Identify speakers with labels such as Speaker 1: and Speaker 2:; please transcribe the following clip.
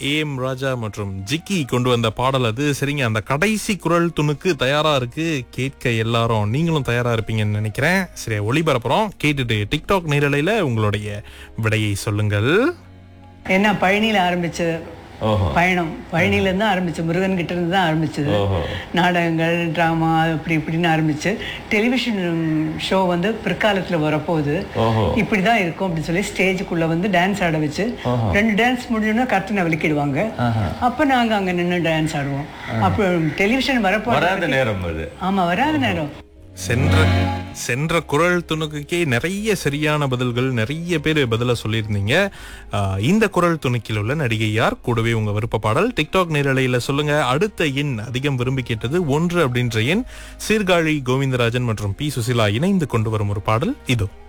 Speaker 1: A M ராஜா மற்றும் ஜிக்கி கொண்டு வந்த பாடல் அது சரிங்க அந்த கடைசி குரல் துணுக்கு தயாரா இருக்கு கேட்க எல்லாரும் நீங்களும் தயாரா இருப்பீங்கன்னு நினைக்கிறேன் சரி ஒளிபரப்புறோம் கேட்டுட்டு டிக்டாக் நேரலையில உங்களுடைய விடையை சொல்லுங்கள்
Speaker 2: ஏன்னா பழனியில ஆரம்பிச்ச
Speaker 3: ஓஹோ
Speaker 2: பயணம் பழனியில இருந்து ஆரம்பிச்சு முருகன் கிட்ட இருந்து தான் ஆரம்பிச்சது
Speaker 3: ஓஹோ.
Speaker 2: நாடகங்கள் டிராமா அப்படி இப்படின்னு ஆரம்பிச்சு டெலிவிஷன் ஷோ வந்து பிற்காலத்துல வரப்போகுது
Speaker 3: ஓஹோ.
Speaker 2: இப்படிதான் இருக்கும் அப்படின்னு சொல்லி ஸ்டேஜுக்குள்ள வந்து டான்ஸ் ஆட வச்சு ரெண்டு டான்ஸ் முடிஞ்சோன்னா கர்த்தனை விளக்கிடுவாங்க அப்ப நாங்க அங்க நின்று டான்ஸ் ஆடுவோம் அப்போ டெலிவிஷன் வரப்போ
Speaker 3: வராத நேரம் அது
Speaker 2: ஆமா வராத நேரம்
Speaker 1: சென்ற சென்ற குரல் துணுக்குக்கே நிறைய சரியான பதில்கள் நிறைய பேர் பதில சொல்லியிருந்தீங்க ஆஹ், இந்த குரல் துணுக்கில் உள்ள நடிகை யார் கூடவே உங்க விருப்ப பாடல் டிக்டாக் நேரலையில சொல்லுங்க அடுத்த எண் அதிகம் விரும்பி கேட்டது ஒன்று அப்படின்ற எண் சீர்காழி கோவிந்தராஜன் மற்றும் பி சுசிலா இணைந்து கொண்டு வரும் ஒரு பாடல் இதோ